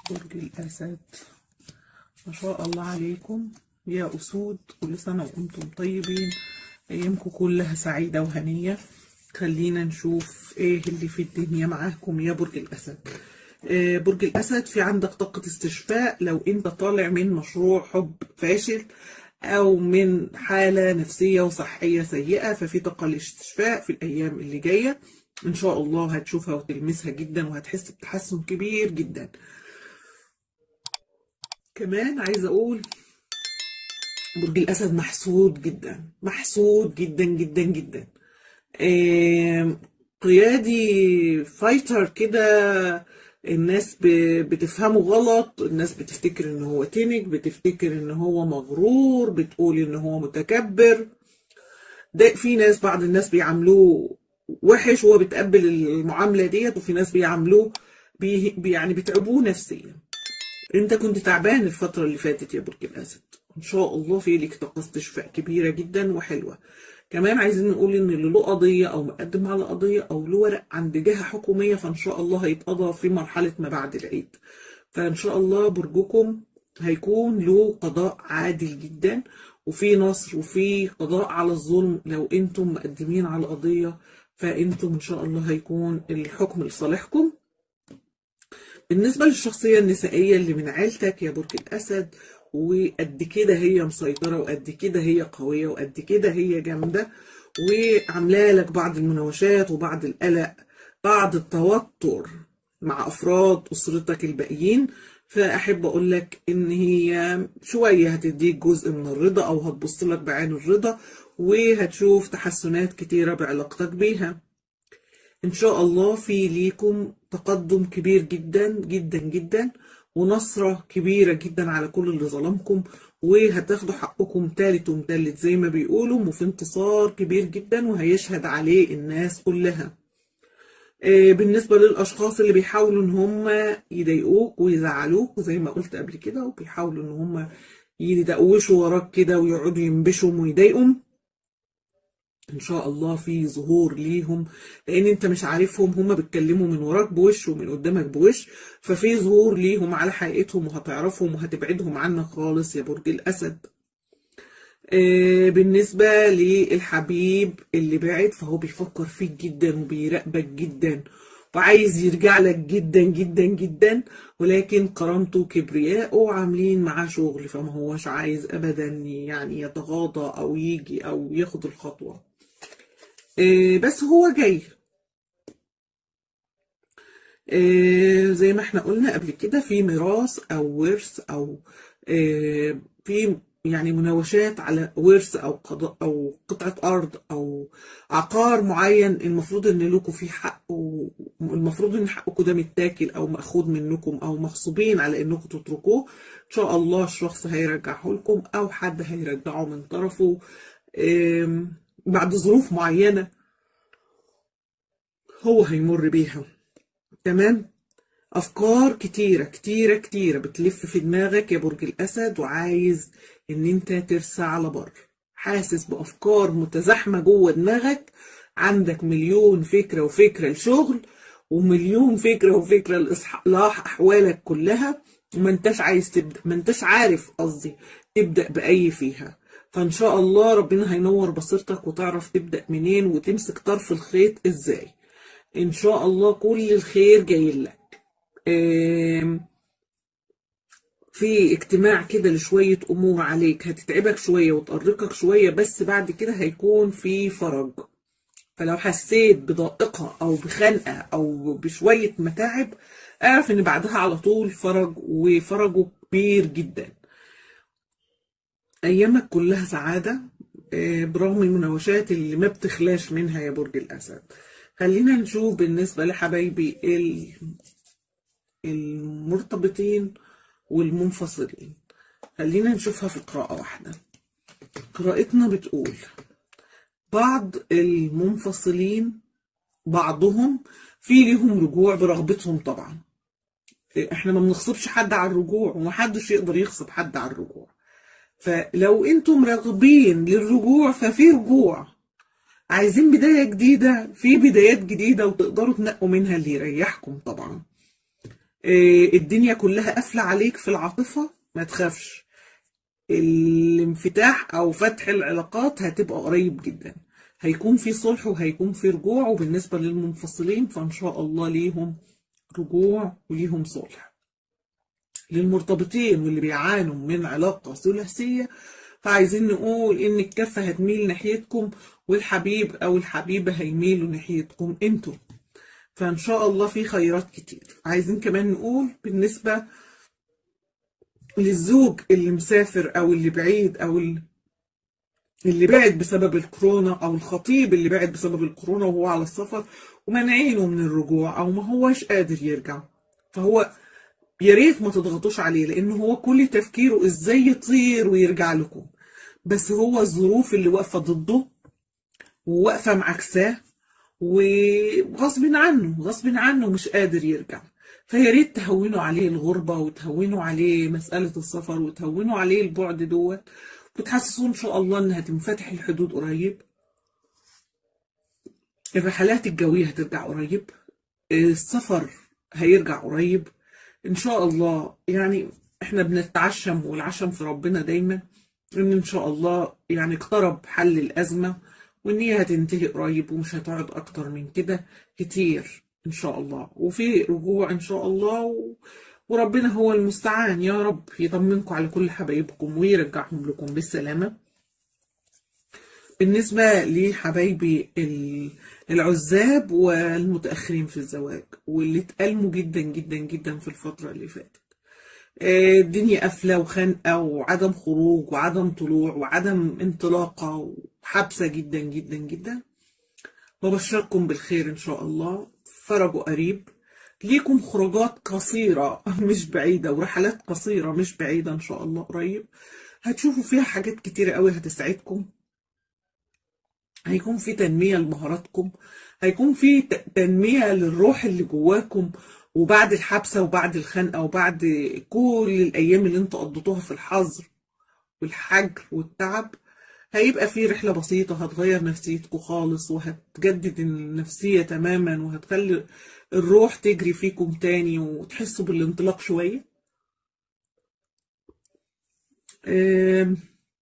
برج الأسد ما شاء الله عليكم يا أسود كل سنة وأنتم طيبين أيامكم كلها سعيدة وهنية خلينا نشوف إيه اللي في الدنيا معاكم يا برج الأسد آه، برج الأسد في عندك طاقة استشفاء لو أنت طالع من مشروع حب فاشل أو من حالة نفسية وصحية سيئة ففي طاقة الاستشفاء في الأيام اللي جاية إن شاء الله هتشوفها وتلمسها جدا وهتحس بتحسن كبير جدا كمان عايزة أقول برج الأسد محسود جدا محسود جدا جدا جدا آم، قيادي فايتر كده الناس ب- بتفهمه غلط الناس بتفتكر ان هو تنك بتفتكر ان هو مغرور بتقول ان هو متكبر ده في ناس بعض الناس بيعاملوه وحش وهو بيتقبل المعاملة ديت وفي ناس بيعاملوه بي بي- يعني بيتعبوه نفسيا انت كنت تعبان الفترة اللي فاتت يا برج الأسد ان شاء الله في لك طاقة استشفاء كبيرة جدا وحلوة كمان عايزين نقول ان اللي له قضية او مقدم على قضية او له ورق عند جهة حكومية فان شاء الله هيتقضى في مرحلة ما بعد العيد فان شاء الله برجكم هيكون له قضاء عادل جدا وفي نصر وفي قضاء على الظلم لو انتم مقدمين على قضية فانتم ان شاء الله هيكون الحكم لصالحكم بالنسبة للشخصية النسائية اللي من عيلتك يا برج الأسد وقد كده هي مسيطرة وقد كده هي قوية وقد كده هي جامدة وعاملة لك بعض المناوشات وبعض القلق بعض التوتر مع أفراد أسرتك الباقيين فأحب أقول لك إن هي شوية هتديك جزء من الرضا أو هتبص لك بعين الرضا وهتشوف تحسنات كتيرة بعلاقتك بيها إن شاء الله في ليكم تقدم كبير جدا جدا جدا ونصرة كبيرة جدا على كل اللي ظلمكم وهتاخدوا حقكم تالت ومتلت زي ما بيقولوا وفي انتصار كبير جدا وهيشهد عليه الناس كلها آه، بالنسبة للأشخاص اللي بيحاولوا إن هم يضايقوك ويزعلوك زي ما قلت قبل كده وبيحاولوا إن هم يدقوشوا وراك كده ويقعدوا ينبشوا ويضايقوا ان شاء الله في ظهور ليهم لان انت مش عارفهم هما بيتكلموا من وراك بوش ومن قدامك بوش ففي ظهور ليهم على حقيقتهم وهتعرفهم وهتبعدهم عنك خالص يا برج الاسد آه، بالنسبة للحبيب اللي بعد فهو بيفكر فيك جدا وبيراقبك جدا وعايز يرجع لك جدا جدا جدا ولكن كرامته وكبرياءه عاملين معاه شغل فما هوش عايز ابدا يعني يتغاضى او يجي او ياخد الخطوة آه، بس هو جاي آه، زي ما احنا قلنا قبل كده في ميراث او ورث او آه، في يعني مناوشات على ورث او قضاء او قطعة ارض او عقار معين المفروض ان لكم فيه حق والمفروض ان حقكم ده متاكل او مأخوذ منكم او مغصوبين على انكم تتركوه ان شاء الله الشخص هيرجعه لكم او حد هيرجعه من طرفه آم، بعد ظروف معينة هو هيمر بيها تمام افكار كتيرة كتيرة كتيرة بتلف في دماغك يا برج الاسد وعايز ان انت ترسى على بر حاسس بافكار متزاحمة جوه دماغك عندك مليون فكرة وفكرة لشغل ومليون فكرة وفكرة لإصلاح أحوالك كلها وما انتش عايز تبدأ ما انتش عارف قصدي تبدأ بأي فيها فإن شاء الله ربنا هينور بصيرتك وتعرف تبدأ منين وتمسك طرف الخيط إزاي إن شاء الله كل الخير جاي لك آم، في اجتماع كده لشوية أمور عليك هتتعبك شوية وتأرقك شوية بس بعد كده هيكون في فرج فلو حسيت بضائقة أو بخنقة أو بشوية متاعب اعرف إن بعدها على طول فرج وفرجه كبير جدا أيامك كلها سعادة آه، برغم المناوشات اللي ما بتخلاش منها يا برج الأسد خلينا نشوف بالنسبة لحبايبي ال- المرتبطين والمنفصلين خلينا نشوفها في قراءة واحدة قراءتنا بتقول بعض المنفصلين بعضهم في ليهم رجوع برغبتهم طبعا احنا ما بنغصبش حد على الرجوع ومحدش يقدر يغصب حد على الرجوع فلو انتم راغبين للرجوع ففي رجوع عايزين بداية جديدة في بدايات جديدة وتقدروا تنقوا منها اللي يريحكم طبعا آه، الدنيا كلها قافلة عليك في العاطفة ما تخافش الانفتاح او فتح العلاقات هتبقى قريب جدا هيكون في صلح وهيكون في رجوع وبالنسبة للمنفصلين فان شاء الله ليهم رجوع وليهم صلح للمرتبطين واللي بيعانوا من علاقة ثلاثية فعايزين نقول ان الكفة هتميل ناحيتكم والحبيب او الحبيبة هيميلوا ناحيتكم انتوا فان شاء الله في خيرات كتير عايزين كمان نقول بالنسبة للزوج اللي مسافر او اللي بعيد او اللي بعد بسبب الكورونا او الخطيب اللي بعد بسبب الكورونا وهو على السفر ومنعينه من الرجوع او ما هوش قادر يرجع فهو يا ريت ما تضغطوش عليه لان هو كل تفكيره ازاي يطير ويرجع لكم بس هو الظروف اللي واقفه ضده وواقفه معاكساه وغصب عنه غصب عنه مش قادر يرجع فيا ريت تهونوا عليه الغربة وتهونوا عليه مسألة السفر وتهونوا عليه البعد دوت وتحسسوه إن شاء الله إنها تنفتح الحدود قريب الرحلات الجوية هترجع قريب السفر هيرجع قريب إن شاء الله يعني إحنا بنتعشم والعشم في ربنا دايما إن إن شاء الله يعني اقترب حل الأزمة وإن هي هتنتهي قريب ومش هتقعد أكتر من كده كتير إن شاء الله وفي رجوع إن شاء الله و... وربنا هو المستعان يا رب يطمنكم على كل حبايبكم ويرجعهم لكم بالسلامة بالنسبة لحبايبي ال- العزاب والمتأخرين في الزواج واللي اتألموا جدا جدا جدا في الفترة اللي فاتت آه، الدنيا قافلة وخانقة وعدم خروج وعدم طلوع وعدم انطلاقة وحبسة جدا جدا جدا وبشركم بالخير إن شاء الله فرجوا قريب ليكم خروجات قصيرة مش بعيدة ورحلات قصيرة مش بعيدة إن شاء الله قريب هتشوفوا فيها حاجات كتيرة قوي هتسعدكم هيكون في تنمية لمهاراتكم هيكون في ت- تنمية للروح اللي جواكم وبعد الحبسة وبعد الخنقة وبعد كل الأيام اللي انتوا قضيتوها في الحظر والحجر والتعب هيبقى في رحلة بسيطة هتغير نفسيتكم خالص وهتجدد النفسية تماما وهتخلي الروح تجري فيكم تاني وتحسوا بالانطلاق شوية أم،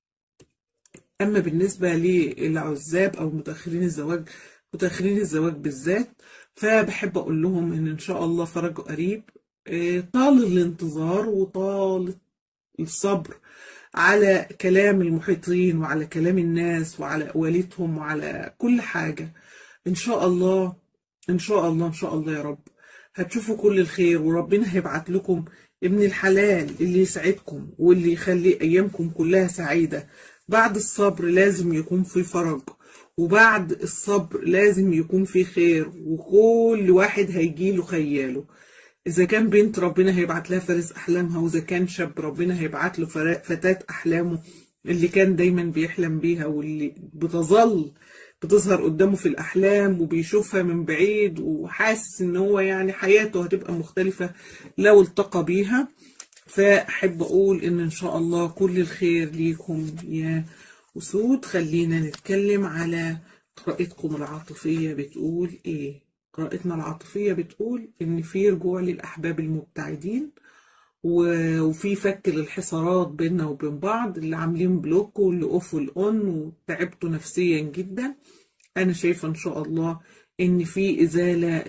أما بالنسبة للعزاب أو متأخرين الزواج متأخرين الزواج بالذات فبحب أقول لهم إن إن شاء الله فرج قريب أه، طال الانتظار وطال الصبر على كلام المحيطين وعلى كلام الناس وعلى أقوالتهم وعلى كل حاجة إن شاء الله إن شاء الله إن شاء الله يا رب هتشوفوا كل الخير وربنا هيبعت لكم ابن الحلال اللي يسعدكم واللي يخلي أيامكم كلها سعيدة بعد الصبر لازم يكون في فرج وبعد الصبر لازم يكون في خير وكل واحد هيجيله خياله إذا كان بنت ربنا هيبعت لها فارس أحلامها وإذا كان شاب ربنا هيبعت له فرا- فتاة أحلامه اللي كان دايما بيحلم بيها واللي بتظل بتظهر قدامه في الأحلام وبيشوفها من بعيد وحاسس إن هو يعني حياته هتبقى مختلفة لو التقى بيها فأحب أقول إن إن شاء الله كل الخير ليكم يا أسود خلينا نتكلم على قراءتكم العاطفية بتقول إيه قراءتنا العاطفية بتقول إن في رجوع للأحباب المبتعدين و- وفي فك للحصارات بيننا وبين بعض اللي عاملين بلوك واللي اوف والاون وتعبتوا نفسيا جدا انا شايفه ان شاء الله ان في ازاله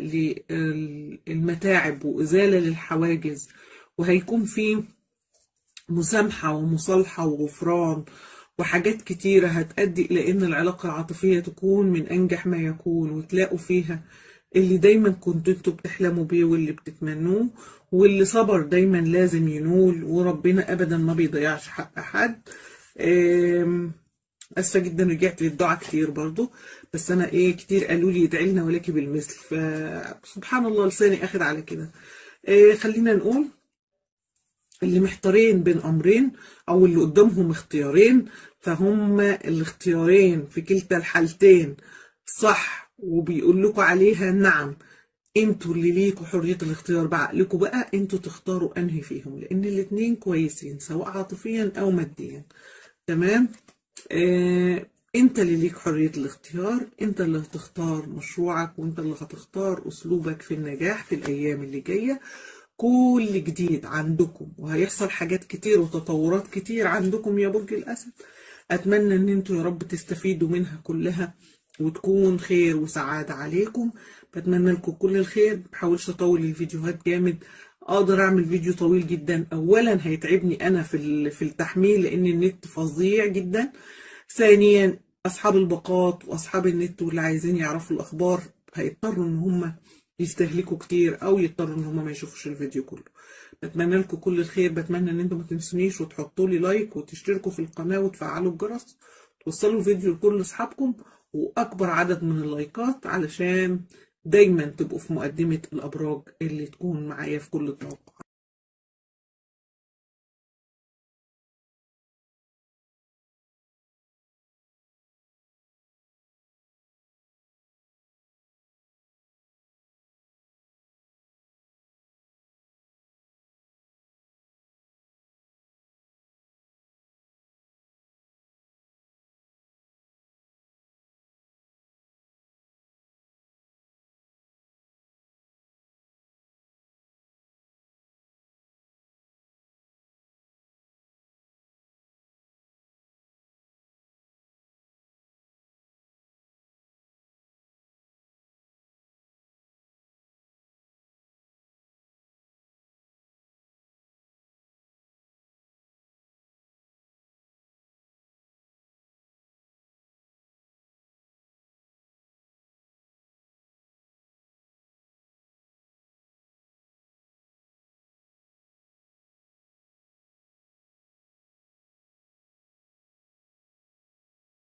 للمتاعب وازاله للحواجز وهيكون في مسامحة ومصالحة وغفران وحاجات كتيرة هتأدي إلى إن العلاقة العاطفية تكون من أنجح ما يكون وتلاقوا فيها اللي دايما كنتوا انتوا بتحلموا بيه واللي بتتمنوه واللي صبر دايما لازم ينول وربنا أبدا ما بيضيعش حق حد آم، اسفه جدا رجعت للدعاء كتير برضو بس انا ايه كتير قالوا لي ادعي لنا ولك بالمثل فسبحان الله لساني اخد على كده إيه خلينا نقول اللي محتارين بين امرين او اللي قدامهم اختيارين فهم الاختيارين في كلتا الحالتين صح وبيقول لكم عليها نعم انتوا اللي ليكوا حرية الاختيار بعقلكم بقى انتوا تختاروا انهي فيهم لان الاتنين كويسين سواء عاطفيا او ماديا تمام آه، انت اللي ليك حرية الاختيار انت اللي هتختار مشروعك وانت اللي هتختار اسلوبك في النجاح في الايام اللي جاية كل جديد عندكم وهيحصل حاجات كتير وتطورات كتير عندكم يا برج الأسد أتمنى إن انتوا يا رب تستفيدوا منها كلها وتكون خير وسعادة عليكم بتمنى لكم كل الخير بحاولش أطول الفيديوهات جامد أقدر أعمل فيديو طويل جدا أولا هيتعبني أنا في ال- في التحميل لأن النت فظيع جدا ثانيا أصحاب الباقات وأصحاب النت واللي عايزين يعرفوا الأخبار هيضطروا إن هم يستهلكوا كتير أو يضطروا إن هم ما يشوفوش الفيديو كله بتمنى لكم كل الخير بتمنى إن انتم ما تنسونيش وتحطوا لي لايك وتشتركوا في القناة وتفعلوا الجرس توصلوا الفيديو لكل أصحابكم وأكبر عدد من اللايكات علشان دايما تبقوا في مقدمة الأبراج اللي تكون معايا في كل طاقة